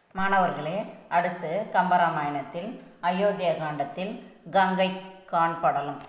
மாணவர்களே அடுத்து கம்பராமாயணத்தில் அயோத்தியா காண்டத்தில் கங்கை கான் படலம்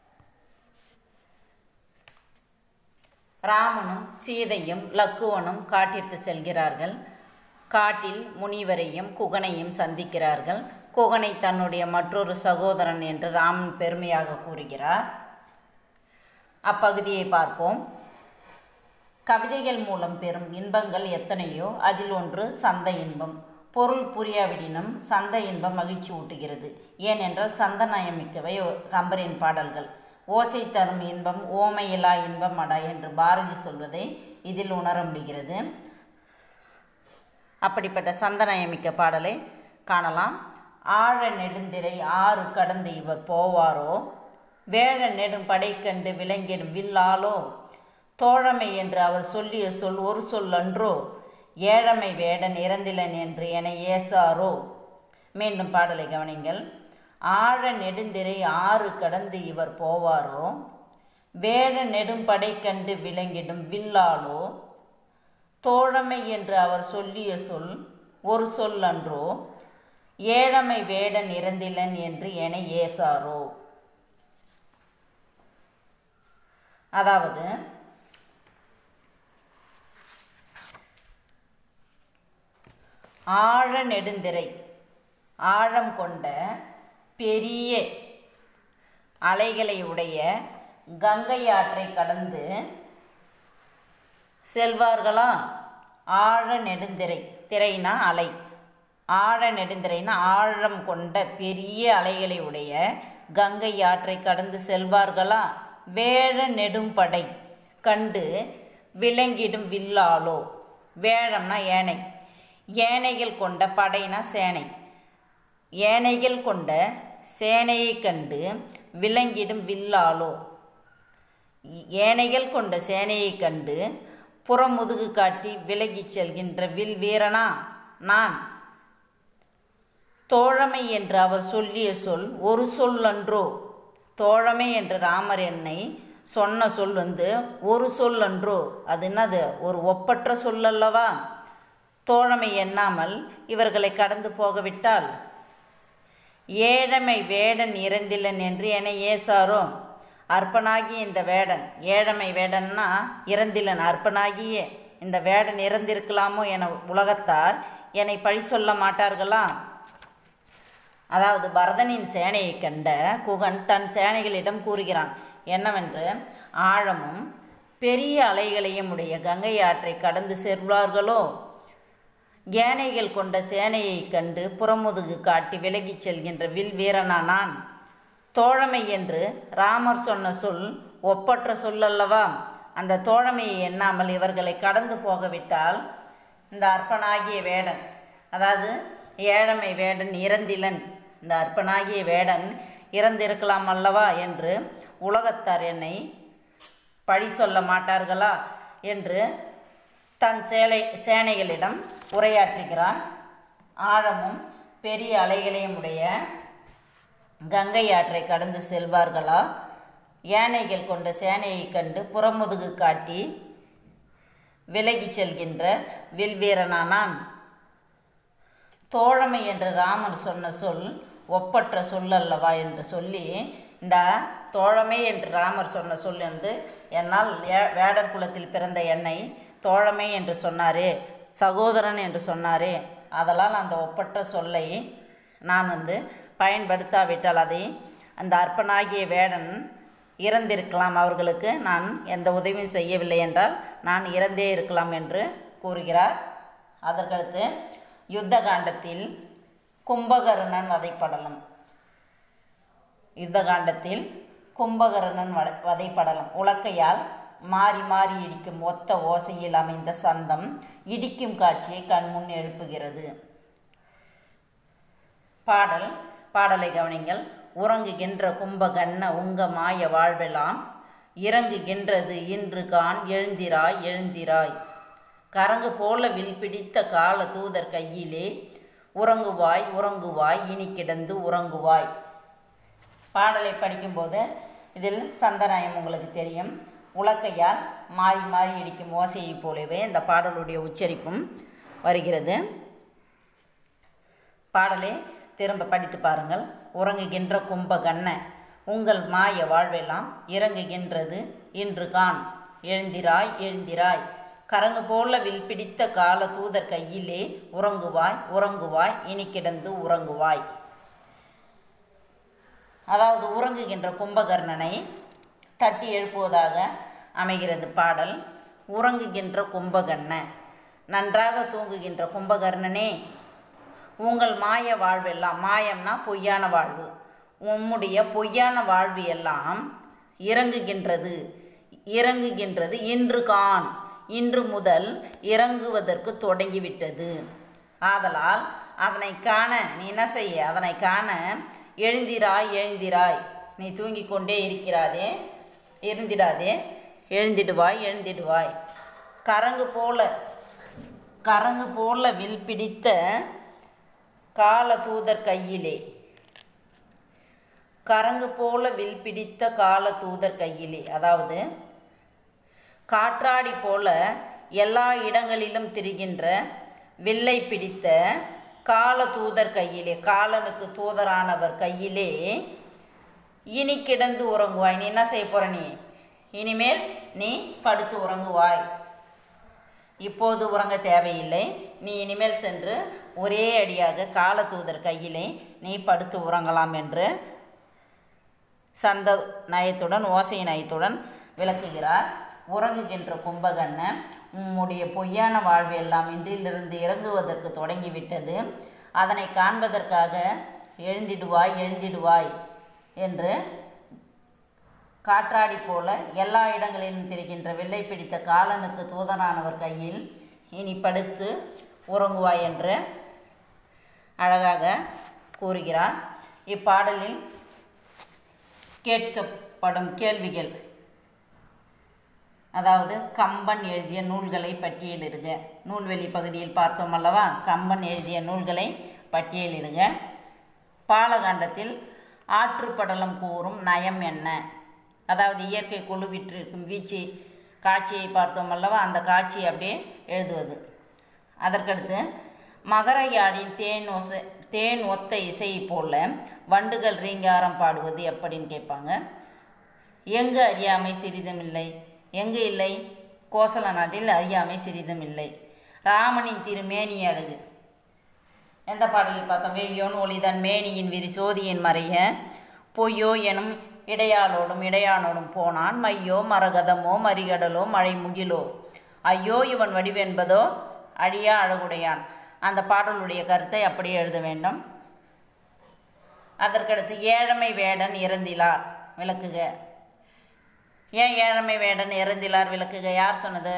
ராமனும் சீதையும் லக்குவனும் காட்டிற்கு செல்கிறார்கள் காட்டில் முனிவரையும் குகனையும் சந்திக்கிறார்கள் குகனை தன்னுடைய மற்றொரு சகோதரன் என்று ராமன் பெருமையாக கூறுகிறார் அப்பகுதியை பார்ப்போம் கவிதைகள் மூலம் பெறும் இன்பங்கள் எத்தனையோ அதில் ஒன்று சந்த இன்பம் பொருள் புரியாவிடினும் சந்த இன்பம் மகிழ்ச்சி ஊட்டுகிறது ஏனென்றால் சந்தநயமிக்கவை கம்பரின் பாடல்கள் ஓசை தரும் இன்பம் ஓமையிலா இன்பம் அடா என்று பாரதி சொல்வதை இதில் உணர முடிகிறது அப்படிப்பட்ட சந்தநயமிக்க பாடலை காணலாம் ஆழ நெடுந்திரை ஆறு கடந்து இவர் போவாரோ வேழ நெடும் படை கண்டு விளங்கிடும் வில்லாலோ தோழமை என்று அவர் சொல்லிய சொல் ஒரு சொல் அன்றோ ஏழமை வேடன் இறந்திலன் என்று என ஏசாரோ மீண்டும் பாடலை கவனிங்கள் ஆழ நெடுந்திரை ஆறு கடந்து இவர் போவாரோ வேழ நெடும் படை கண்டு விளங்கிடும் வில்லாலோ தோழமை என்று அவர் சொல்லிய சொல் ஒரு சொல் அன்றோ ஏழமை வேடன் இறந்திலன் என்று என ஏசாரோ அதாவது ஆழ நெடுந்திரை ஆழம் கொண்ட பெரிய அலைகளை உடைய கங்கை ஆற்றை கடந்து செல்வார்களா ஆழ நெடுந்திரை திரைனா அலை ஆழ நெடுந்திரைனா ஆழம் கொண்ட பெரிய அலைகளை உடைய கங்கை ஆற்றை கடந்து செல்வார்களா வேழ நெடும்படை கண்டு விளங்கிடும் வில்லாலோ வேழம்னா ஏனை ஏனைகள் கொண்ட படைனா சேனை ஏனைகள் கொண்ட சேனையை கண்டு விளங்கிடும் வில்லாலோ ஏனைகள் கொண்ட சேனையை கண்டு புறமுதுகு காட்டி விலகிச் செல்கின்ற வில் வீரனா நான் தோழமை என்று அவர் சொல்லிய சொல் ஒரு சொல் அன்றோ தோழமை என்று ராமர் என்னை சொன்ன சொல் வந்து ஒரு சொல் அன்றோ அது என்னது ஒரு ஒப்பற்ற சொல் அல்லவா தோழமை எண்ணாமல் இவர்களை கடந்து போகவிட்டால் ஏழமை வேடன் இறந்திலன் என்று என ஏசாரோ அற்பனாகி இந்த வேடன் ஏழமை வேடன்னா இறந்திலன் அற்பனாகிய இந்த வேடன் இறந்திருக்கலாமோ என உலகத்தார் என்னை பழி சொல்ல மாட்டார்களா அதாவது பரதனின் சேனையை கண்ட குகன் தன் சேனைகளிடம் கூறுகிறான் என்னவென்று ஆழமும் பெரிய அலைகளையும் உடைய கங்கை ஆற்றை கடந்து செல்வார்களோ ஏனைகள் கொண்ட சேனையை கண்டு புறமுதுகு காட்டி விலகிச் செல்கின்ற வில் வீரனா நான் தோழமை என்று ராமர் சொன்ன சொல் ஒப்பற்ற சொல்லல்லவா அந்த தோழமையை எண்ணாமல் இவர்களை கடந்து போகவிட்டால் இந்த அற்பனாகிய வேடன் அதாவது ஏழமை வேடன் இறந்திலன் இந்த அற்பனாகிய வேடன் இறந்திருக்கலாம் அல்லவா என்று உலகத்தார் என்னை பழி சொல்ல மாட்டார்களா என்று தன் சேலை சேனைகளிடம் உரையாற்றுகிறான் ஆழமும் பெரிய அலைகளையும் உடைய கங்கை ஆற்றை கடந்து செல்வார்களா யானைகள் கொண்ட சேனையை கண்டு புறமுதுகு காட்டி விலகி செல்கின்ற வில்வீரனானான் தோழமை என்று ராமன் சொன்ன சொல் ஒப்பற்ற சொல் அல்லவா என்று சொல்லி இந்த தோழமை என்று ராமர் சொன்ன சொல் வந்து என்னால் வேடர் குலத்தில் பிறந்த என்னை தோழமை என்று சொன்னாரே சகோதரன் என்று சொன்னாரே அதெல்லாம் அந்த ஒப்பற்ற சொல்லை நான் வந்து பயன்படுத்தாவிட்டால் அதை அந்த அற்பனாகிய வேடன் இறந்திருக்கலாம் அவர்களுக்கு நான் எந்த உதவியும் செய்யவில்லை என்றால் நான் இறந்தே இருக்கலாம் என்று கூறுகிறார் அதற்கடுத்து யுத்த காண்டத்தில் கும்பகர்ணன் வதைப்படலம் யுத்த காண்டத்தில் கும்பகர்ணன் வட வதைப்படலம் உலக்கையால் மாறி மாறி இடிக்கும் ஒத்த ஓசையில் அமைந்த சந்தம் இடிக்கும் காட்சியை கண்முன் எழுப்புகிறது பாடல் பாடலை கவனிங்கள் உறங்குகின்ற கும்பகண்ண உங்க மாய வாழ்வெல்லாம் இறங்குகின்றது இன்று கான் எழுந்திராய் எழுந்திராய் கரங்கு போல வில் பிடித்த கால தூதர் கையிலே உறங்குவாய் உறங்குவாய் இனி கிடந்து உறங்குவாய் பாடலை படிக்கும்போது இதில் சந்தநாயம் உங்களுக்கு தெரியும் உலக்கையால் மாறி மாறி இடிக்கும் ஓசையைப் போலவே இந்த பாடலுடைய உச்சரிப்பும் வருகிறது பாடலை திரும்ப படித்து பாருங்கள் உறங்குகின்ற கும்பகண்ண உங்கள் மாய வாழ்வெல்லாம் இறங்குகின்றது இன்று கான் எழுந்திராய் எழுந்திராய் கரங்கு போல வில் பிடித்த கால தூதர் கையிலே உறங்குவாய் உறங்குவாய் இனி கிடந்து உறங்குவாய் அதாவது உறங்குகின்ற கும்பகர்ணனை தட்டி எழுப்புவதாக அமைகிறது பாடல் உறங்குகின்ற கும்பகர்ண நன்றாக தூங்குகின்ற கும்பகர்ணனே உங்கள் மாய வாழ்வெல்லாம் மாயம்னா பொய்யான வாழ்வு உம்முடைய பொய்யான வாழ்வு எல்லாம் இறங்குகின்றது இறங்குகின்றது இன்று கான் இன்று முதல் இறங்குவதற்கு தொடங்கிவிட்டது ஆதலால் அதனை காண நீ என்ன செய்ய அதனை காண எழுந்திராய் எழுந்திராய் நீ தூங்கிக் கொண்டே இருக்கிறாதே இருந்திடாதே எழுந்திடுவாய் எழுந்திடுவாய் கரங்கு போல கரங்கு போல வில் பிடித்த கால தூதர் கையிலே கரங்கு போல வில் பிடித்த கால தூதர் கையிலே அதாவது காற்றாடி போல எல்லா இடங்களிலும் திரிகின்ற வில்லை பிடித்த கால தூதர் கையிலே காலனுக்கு தூதரானவர் கையிலே இனி கிடந்து உறங்குவாய் நீ என்ன செய்ய போற நீ இனிமேல் நீ படுத்து உறங்குவாய் இப்போது உறங்க தேவையில்லை நீ இனிமேல் சென்று ஒரே அடியாக கால தூதர் கையிலே நீ படுத்து உறங்கலாம் என்று சந்த நயத்துடன் ஓசை நயத்துடன் விளக்குகிறார் உறங்குகின்ற கும்பகண்ணன் உம்முடைய பொய்யான வாழ்வு எல்லாம் இன்றிலிருந்து இறங்குவதற்கு தொடங்கிவிட்டது அதனை காண்பதற்காக எழுந்திடுவாய் எழுந்திடுவாய் என்று காற்றாடி போல எல்லா இடங்களிலும் திரிகின்ற வெள்ளை பிடித்த காலனுக்கு தூதனானவர் கையில் இனி படுத்து உறங்குவாய் என்று அழகாக கூறுகிறார் இப்பாடலில் கேட்கப்படும் கேள்விகள் அதாவது கம்பன் எழுதிய நூல்களை பட்டியலிடுக நூல்வெளி பகுதியில் பார்த்தோம் அல்லவா கம்பன் எழுதிய நூல்களை பட்டியலிடுக பாலகாண்டத்தில் ஆற்றுப்படலம் கூறும் நயம் என்ன அதாவது இயற்கை குழுவிற்றிருக்கும் வீச்சு காட்சியை பார்த்தோம் அல்லவா அந்த காட்சியை அப்படியே எழுதுவது அதற்கடுத்து மகரையாடின் தேன் ஒசை தேன் ஒத்த இசை போல வண்டுகள் ரீங்காரம் பாடுவது எப்படின்னு கேட்பாங்க எங்கு அறியாமை சிறிதுமில்லை எங்கு இல்லை கோசல நாட்டில் அறியாமை சிறிதும் இல்லை ராமனின் திருமேனி அழகு எந்த பாடலில் பார்த்தோம் வெய்யோன் ஒளிதன் மேனியின் விரி சோதியின் மறைய பொய்யோ எனும் இடையாளோடும் இடையானோடும் போனான் மையோ மரகதமோ மறிகடலோ மழை முகிலோ ஐயோ இவன் வடிவென்பதோ அழியா அழகுடையான் அந்த பாடலுடைய கருத்தை அப்படியே எழுத வேண்டும் அதற்கடுத்து ஏழமை வேடன் இறந்திலார் விளக்குக ஏன் ஏழமை வேடன் இறந்திலார் விளக்குக யார் சொன்னது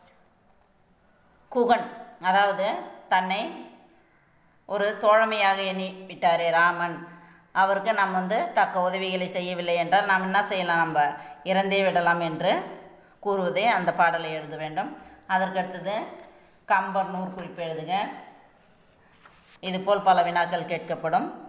குகன் அதாவது தன்னை ஒரு தோழமையாக எண்ணி விட்டாரே ராமன் அவருக்கு நாம் வந்து தக்க உதவிகளை செய்யவில்லை என்றால் நாம் என்ன செய்யலாம் நம்ம இறந்தே விடலாம் என்று கூறுவதே அந்த பாடலை எழுத வேண்டும் அதற்கடுத்தது கம்பர் நூறு குறிப்பு எழுதுக இதுபோல் பல வினாக்கள் கேட்கப்படும்